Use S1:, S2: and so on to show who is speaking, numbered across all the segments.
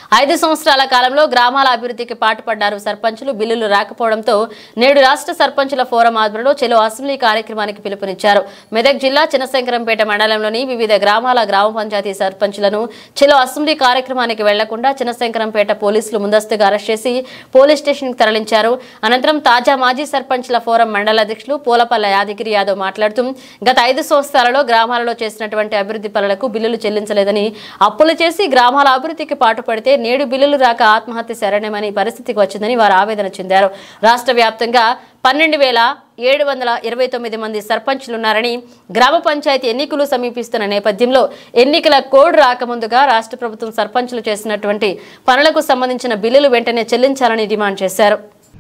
S1: ఐదు సంవత్సరాల కాలంలో గ్రామాల అభివృద్ధికి పాటుపడ్డారు సర్పంచులు బిల్లులు రాకపోవడంతో నేడు రాష్ట్ర సర్పంచుల ఫోరం ఆధ్వర్యంలో చెలో అసెంబ్లీ కార్యక్రమానికి పిలుపునిచ్చారు మెదక్ జిల్లా చిన్నశంకరంపేట మండలంలోని వివిధ గ్రామాల గ్రామ పంచాయతీ సర్పంచులను చెలో అసెంబ్లీ కార్యక్రమానికి వెళ్లకుండా చిన్నశంకరంపేట పోలీసులు ముందస్తుగా అరెస్ట్ చేసి పోలీస్ స్టేషన్ కు తరలించారు అనంతరం తాజా మాజీ సర్పంచ్ల ఫోరం మండల అధ్యక్షులు పూలపల్ల యాదగిరి యాదవ్ మాట్లాడుతూ గత ఐదు సంవత్సరాలలో గ్రామాలలో చేసినటువంటి అభివృద్ధి పనులకు బిల్లులు చెల్లించలేదని అప్పులు చేసి గ్రామాల అభివృద్ధికి పాటుపడితే నేడు బిల్లులు రాక ఆత్మహత్య శరణ్యమని పరిస్థితికి వచ్చిందని వారు ఆవేదన చెందారు రాష్ట్ర వ్యాప్తంగా పన్నెండు వేల ఏడు వందల ఇరవై తొమ్మిది మంది సర్పంచులున్నారని గ్రామ పంచాయతీ ఎన్నికలు సమీపిస్తున్న నేపథ్యంలో ఎన్నికల కోడ్ రాకముందుగా రాష్ట్ర ప్రభుత్వం సర్పంచులు చేసినటువంటి పనులకు సంబంధించిన బిల్లులు వెంటనే చెల్లించాలని డిమాండ్ చేశారు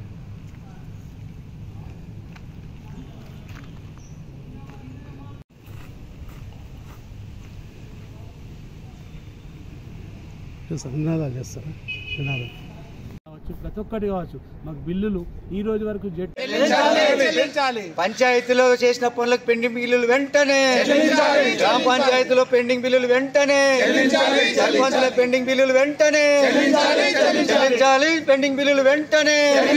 S2: చేస్తాను నినాదాలు చేస్తాను నినాదాలు
S3: కావచ్చు ప్రతి ఒక్కటి కావచ్చు మాకు బిల్లులు ఈ రోజు వరకు జెట్
S4: పంచాయతీలో చేసిన పనులకు పెండింగ్ బిల్లులు వెంటనే గ్రామ పంచాయతీలో పెండింగ్ బిల్లులు వెంటనే సర్పంచుల పెండింగ్ బిల్లులు వెంటనే చెల్లించాలి పెండింగ్ బిల్లులు వెంటనే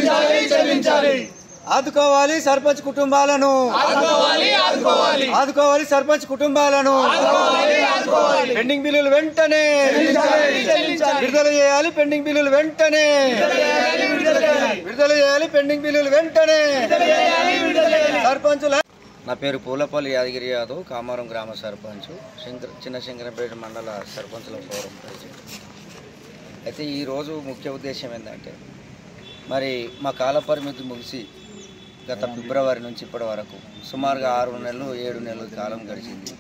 S4: ఆదుకోవాలి సర్పంచ్ కుటుంబాలను ఆదుకోవాలి సర్పంచ్ కుటుంబాలను పెండింగ్ బిల్లులు వెంటనే విడుదల చేయాలి పెండింగ్ బిల్లులు వెంటనే విడుదల చేయాలి పెండింగ్ బిల్లులు వెంటనే సర్పంచుల నా పేరు పూలపల్లి యాదగిరి యాదవ్ కామారం గ్రామ సర్పంచ్ శంకర చిన్న శంకరపేట మండల సర్పంచుల ఫోరం ప్రెసిడెంట్ అయితే ఈరోజు ముఖ్య ఉద్దేశం ఏంటంటే మరి మా కాల పరిమితి ముగిసి గత ఫిబ్రవరి నుంచి ఇప్పటి వరకు సుమారుగా ఆరు నెలలు ఏడు నెలల కాలం గడిచింది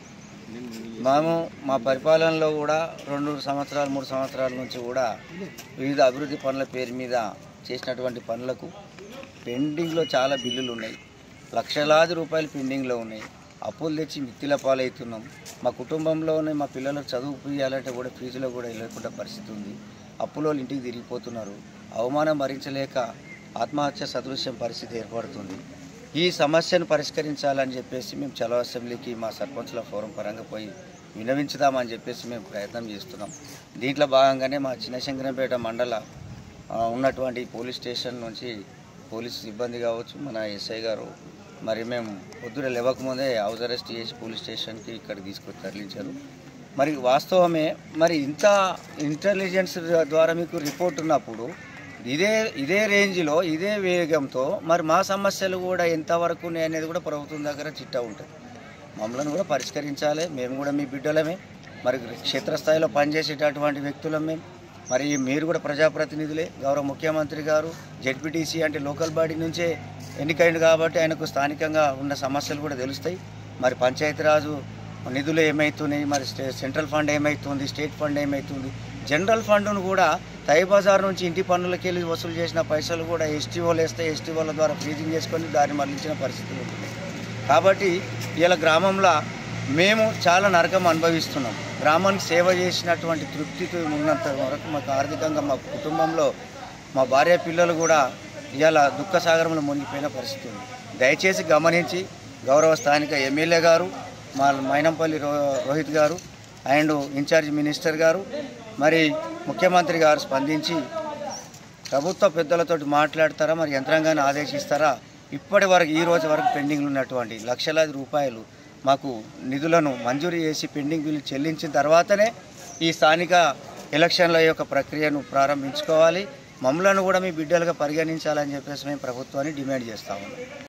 S4: మేము మా పరిపాలనలో కూడా రెండు సంవత్సరాలు మూడు సంవత్సరాల నుంచి కూడా వివిధ అభివృద్ధి పనుల పేరు మీద చేసినటువంటి పనులకు పెండింగ్లో చాలా బిల్లులు ఉన్నాయి లక్షలాది రూపాయలు పెండింగ్లో ఉన్నాయి అప్పులు తెచ్చి మిత్తిల పాలవుతున్నాం మా కుటుంబంలోనే మా పిల్లలకు చదువు పియాలంటే కూడా ఫీజులో కూడా వెళ్ళకుండా పరిస్థితి ఉంది అప్పులో ఇంటికి తిరిగిపోతున్నారు అవమానం భరించలేక ఆత్మహత్య సదృశ్యం పరిస్థితి ఏర్పడుతుంది ఈ సమస్యను పరిష్కరించాలని చెప్పేసి మేము చలో అసెంబ్లీకి మా సర్పంచుల ఫోరం పరంగా పోయి వినవించుదామని చెప్పేసి మేము ప్రయత్నం చేస్తున్నాం దీంట్లో భాగంగానే మా చిన్నశంకరంపేట మండల ఆ, ఉన్నటువంటి పోలీస్ స్టేషన్ నుంచి పోలీస్ సిబ్బంది కావచ్చు మన ఎస్ఐ గారు మరి మేము పొద్దున లేవకముందే హౌస్ అరెస్ట్ చేసి పోలీస్ స్టేషన్కి ఇక్కడ తీసుకొని తరలించారు మరి వాస్తవమే మరి ఇంత ఇంటెలిజెన్స్ ద్వారా మీకు రిపోర్ట్ ఉన్నప్పుడు ఇదే ఇదే రేంజ్లో ఇదే వేగంతో మరి మా సమస్యలు కూడా ఎంతవరకు ఉన్నాయి అనేది కూడా ప్రభుత్వం దగ్గర చిట్టా ఉంటుంది మమ్మల్ని కూడా పరిష్కరించాలి మేము కూడా మీ బిడ్డలమే మరి క్షేత్రస్థాయిలో పనిచేసేటటువంటి వ్యక్తులం మేము మరి మీరు కూడా ప్రజాప్రతినిధులే గౌరవ ముఖ్యమంత్రి గారు జెడ్పీటీసీ అంటే లోకల్ బాడీ నుంచే ఎన్నికైంది కాబట్టి ఆయనకు స్థానికంగా ఉన్న సమస్యలు కూడా తెలుస్తాయి మరి పంచాయతీరాజు నిధులు ఏమవుతున్నాయి మరి స్టే సెంట్రల్ ఫండ్ ఏమవుతుంది స్టేట్ ఫండ్ ఏమవుతుంది జనరల్ ఫండ్ను కూడా తై బజార్ నుంచి ఇంటి పన్నులకి వెళ్ళి వసూలు చేసిన పైసలు కూడా ఎస్టీఓలు వేస్తే ఎస్టీఓల ద్వారా ఫ్రీజింగ్ చేసుకొని దారి మరలించిన పరిస్థితులు ఉంటుంది కాబట్టి ఇలా గ్రామంలో మేము చాలా నరకం అనుభవిస్తున్నాం గ్రామానికి సేవ చేసినటువంటి తృప్తితో ఉన్నంత వరకు మాకు ఆర్థికంగా మా కుటుంబంలో మా భార్య పిల్లలు కూడా ఇవాళ దుఃఖ సాగరంలో మునిగిపోయిన పరిస్థితి ఉంది దయచేసి గమనించి గౌరవ స్థానిక ఎమ్మెల్యే గారు మా మైనంపల్లి రో రోహిత్ గారు అండ్ ఇన్ఛార్జ్ మినిస్టర్ గారు మరి ముఖ్యమంత్రి గారు స్పందించి ప్రభుత్వ పెద్దలతో మాట్లాడతారా మరి యంత్రాంగాన్ని ఆదేశిస్తారా ఇప్పటి వరకు ఈ రోజు వరకు పెండింగ్లు ఉన్నటువంటి లక్షలాది రూపాయలు మాకు నిధులను మంజూరు చేసి పెండింగ్ బిల్లు చెల్లించిన తర్వాతనే ఈ స్థానిక ఎలక్షన్ల యొక్క ప్రక్రియను ప్రారంభించుకోవాలి మమ్మలను కూడా మీ బిడ్డలుగా పరిగణించాలని చెప్పేసి మేము ప్రభుత్వాన్ని డిమాండ్ చేస్తా ఉన్నాం